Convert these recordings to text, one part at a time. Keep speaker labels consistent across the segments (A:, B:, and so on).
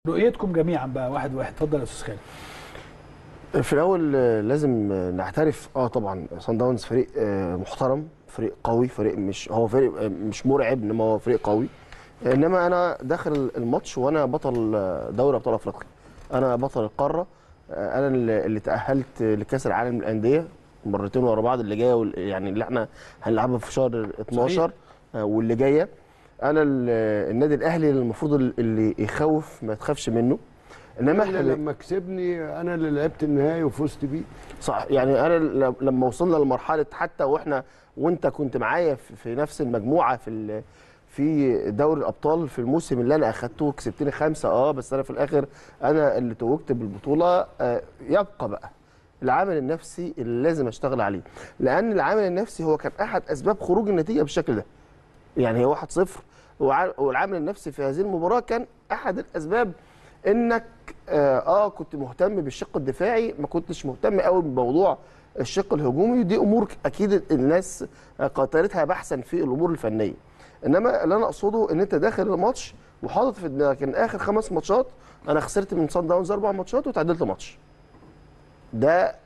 A: رؤيتكم جميعا بقى واحد واحد اتفضل يا استاذ خالد
B: في الاول آه، لازم آه، نعترف اه طبعا صن داونز فريق آه، محترم فريق قوي فريق مش هو فريق آه، مش مرعب انما هو فريق قوي انما انا داخل الماتش وانا بطل آه، دوري ابطال افريقيا انا بطل القاره آه، انا اللي اللي تاهلت لكاس العالم للانديه مرتين ورا بعض اللي جايه وال- يعني اللي احنا هنلعبها في شهر 12 آه، واللي جايه انا ال- النادي الاهلي اللي المفروض اللي يخوف ما تخافش منه انما
C: احنا
B: احنا
C: لما كسبني انا اللي لعبت النهائي وفزت بيه
B: صح يعني انا ل- لما وصلنا لمرحله حتى واحنا وانت كنت معايا في في نفس المجموعه في ال- في دوري الابطال في الموسم اللي انا اخدته كسبتني خمسه اه بس انا في الاخر انا اللي توجت بالبطوله آه يبقى بقى العامل النفسي اللي لازم اشتغل عليه لان العامل النفسي هو كان احد اسباب خروج النتيجه بالشكل ده يعني هي 1-0 وع- والعامل النفسي في هذه المباراه كان احد الاسباب انك اه, آه كنت مهتم بالشق الدفاعي ما كنتش مهتم قوي بموضوع الشق الهجومي دي امور اكيد الناس آه، قاتلتها بحثا في الامور الفنيه انما اللي انا اقصده ان انت داخل الماتش وحاطط في دماغك ان اخر خمس ماتشات انا خسرت من صن داونز اربع ماتشات وتعادلت ماتش ده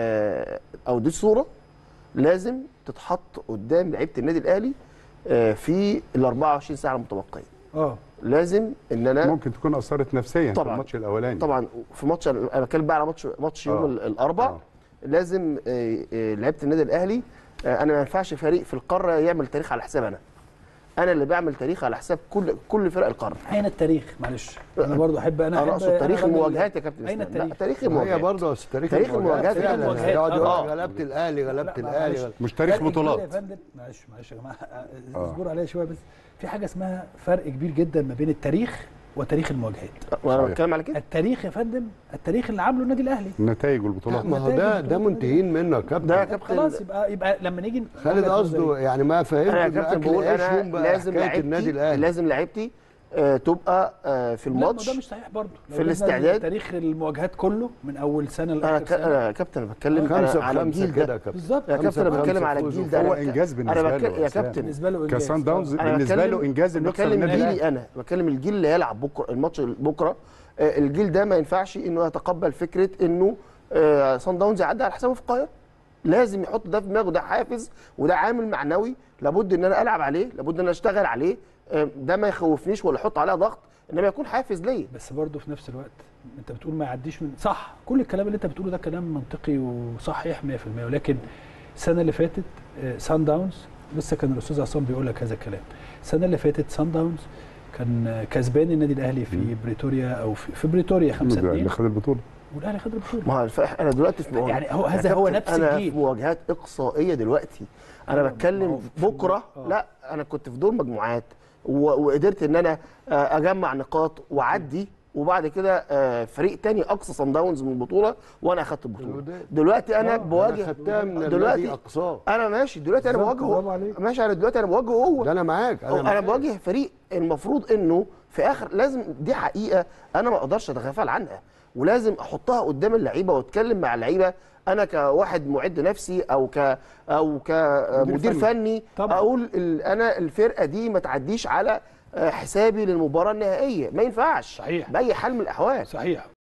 B: آه او دي صوره لازم تتحط قدام لعيبه النادي الاهلي آه في ال 24 ساعه المتبقيه
A: اه
B: لازم ان انا
D: ممكن تكون اثرت نفسيا
B: طبعاً.
D: في الماتش الاولاني
B: طبعا في ماتش انا بتكلم بقى على ماتش ماتش يوم
D: آه.
B: ال- الاربع
D: آه.
B: لازم آه، آه، لعيبه النادي الاهلي آه، انا ما ينفعش فريق في القاره يعمل تاريخ على حساب انا انا اللي بعمل تاريخ على حساب كل كل فرق القاره
A: اين التاريخ معلش انا برضو احب انا
B: انا
A: أحب-
B: اقصد تاريخ
A: راجل-
B: المواجهات يا كابتن
A: اين
B: إسلام. لا
A: التاريخ
B: تاريخ
C: هي
B: المواجهات
C: برضه أصل تاريخ
B: تاريخ المواجهات
A: تاريخ
C: فعلا
A: المواجهات.
C: يقعد يقول
B: آه.
C: لك غلبت الاهلي غلبت
A: لا،
C: الاهلي
A: معلش.
C: غلبت-
D: مش تاريخ
A: فرق كبير
D: بطولات
A: يا فندم معلش معلش يا جماعه اصبروا عليا شويه بس في حاجه اسمها فرق كبير جدا ما بين التاريخ وتاريخ المواجهات
B: وانا
D: صحيح.
B: بتكلم على كده
A: التاريخ يا فندم التاريخ اللي عامله النادي الاهلي
D: النتائج والبطولات
C: ما هو ده ده منتهين منه يا كابتن
B: ده يا كابتن
A: خلاص يبقى يبقى لما نيجي
C: خالد
A: وجهة
C: قصده
A: نظري.
C: يعني ما فهمت
B: انا يا
C: إن
B: كابتن
C: أكل
B: بقول
C: عيشهم
B: انا
C: بقى
B: لازم
C: حكاية النادي
B: لعيبتي
C: الاهلي
B: لازم لعيبتي آه، تبقى آه، في
A: لا ما
B: الماتش
A: ده مش صحيح برضه لو
B: في
A: جبنا
B: الاستعداد.
A: تاريخ المواجهات كله من اول سنه
B: انا
A: لاخر
B: ك-
A: سنه
B: انا يا كابتن أنا بتكلم
C: خمسة
B: أنا على
C: بخمسة
B: الجيل
C: كده
B: ده
C: يا كابتن
A: بالظبط
B: يا
C: خمسة
B: كابتن انا
C: بخمسة
B: بتكلم على
C: فوز
B: الجيل ده
D: هو
B: أنا ك-
D: انجاز
B: انا
D: بالنسبه
B: بتكلم
D: له
B: يا
D: إسلام.
B: كابتن
A: بالنسبه له انجاز
D: كسان داونز
B: أنا
D: بالنسبه
B: بتكلم-
D: له انجاز انه يكسب
B: بكلم
D: النادي
B: جيلي
D: الاهلي
B: انا بكلم الجيل اللي هيلعب بكره الماتش بكره آه، الجيل ده ما ينفعش انه يتقبل فكره انه آه، صن داونز يعدي على حسابه في القاهره لازم يحط ده في دماغه ده حافز وده عامل معنوي لابد ان انا العب عليه لابد ان انا اشتغل عليه آه، ده ما يخوفنيش ولا يحط عليها ضغط انما يكون حافز ليا
A: بس برضه في نفس الوقت انت بتقول ما يعديش من صح كل الكلام اللي انت بتقوله ده كلام منطقي وصحيح 100% ولكن السنه اللي فاتت سان داونز لسه كان الاستاذ عصام بيقول لك هذا الكلام السنه اللي فاتت سان داونز كان آه، كسبان النادي الاهلي في بريتوريا او في, في بريتوريا 5
D: اللي
A: 2
D: خد البطوله
A: والاهلي خد البطوله
B: ما هو الف- انا دلوقتي في مواجهة.
A: يعني هو
B: يا
A: هذا هو
B: كابتن،
A: نفس
B: انا
A: الجيل
B: في مواجهات اقصائيه دلوقتي انا
A: أيوة، ما هو
B: بتكلم
A: في-
B: بكره
A: آه.
B: لا انا كنت في دور مجموعات و- وقدرت ان انا آه، اجمع نقاط واعدي وبعد كده آه، فريق تاني اقصى صن داونز من البطوله وانا اخدت البطوله
C: الوداد.
B: دلوقتي انا
C: انا
B: بواجه
C: خدتها من
B: دلوقتي
C: الذي اقصاه
B: انا ماشي دلوقتي انا
C: بالظبط،
B: بواجهه
C: برافو عليك.
B: ماشي انا دلوقتي انا بواجهه هو
C: ده انا معاك
B: انا,
C: معاك.
B: أنا بواجه فريق المفروض انه في اخر لازم دي حقيقه انا ما اقدرش اتغافل عنها ولازم احطها قدام اللعيبه واتكلم مع اللعيبه انا كواحد معد نفسي او ك او كمدير
D: فني.
B: فني
A: طبعا.
B: اقول ال- انا الفرقه دي ما تعديش على آه، حسابي للمباراه النهائيه ما ينفعش
A: صحيح.
B: باي حال من الاحوال
A: صحيح